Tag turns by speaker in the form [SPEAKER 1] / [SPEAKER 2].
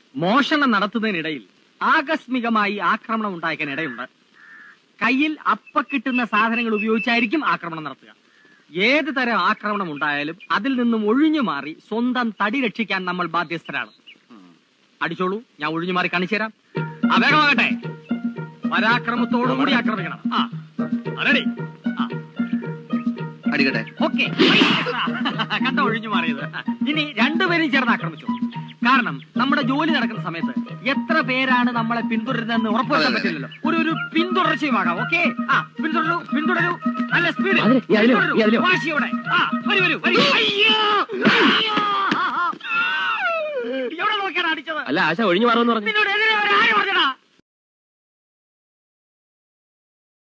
[SPEAKER 1] മോഷണം നടത്തുന്നതിനിടയിൽ ആകസ്മികമായി ആക്രമണം ഉണ്ടായേക്കാൻ ഇടയുണ്ട് കയ്യിൽ അപ്പ കിട്ടുന്ന സാധനങ്ങൾ ഉപയോഗിച്ചായിരിക്കും ആക്രമണം നടത്തുക ഏത് തരം ആക്രമണം ഉണ്ടായാലും അതിൽ നിന്നും ഒഴിഞ്ഞു മാറി സ്വന്തം തടി രക്ഷിക്കാൻ നമ്മൾ ബാധ്യസ്ഥരാണ് അടിച്ചോളൂ ഞാൻ ഒഴിഞ്ഞു മാറി കാണിച്ചു തരാം ആ വേഗമാകട്ടെ പരാക്രമത്തോടുകൂടി ആക്രമിക്കണം ആ റെഡി ആ
[SPEAKER 2] അടിക്കട്ടെ
[SPEAKER 1] ഓക്കെ കണ്ട ഒഴിഞ്ഞു മാറിയത് ഇനി രണ്ടുപേരും ചേർന്ന് ആക്രമിച്ചു കാരണം നമ്മുടെ ജോലി നടക്കുന്ന സമയത്ത് എത്ര പേരാണ് നമ്മളെ പിന്തുടരുന്നതെന്ന് ഉറപ്പുവരുത്താൻ പറ്റില്ലല്ലോ ഒരു ഒരു പിന്തുടർച്ചയുമാകാം ഓക്കെ ആ പിന്തുടരൂ പിന്തുടരൂ നല്ല സ്പീഡ്
[SPEAKER 3] അതില്, ഈ അതില്, ഈ അതില്.
[SPEAKER 1] വാശിയോടെ ആ വരൂ വരൂ വരൂ അയ്യോ അയ്യോ എവിടെ നോക്കിയാണ് അടിച്ചത്
[SPEAKER 3] അല്ല ആശ ഒഴിഞ്ഞു മാറുമെന്ന് പറഞ്ഞു
[SPEAKER 1] നിന്നോട് എതിരെ വരാൻ ആര്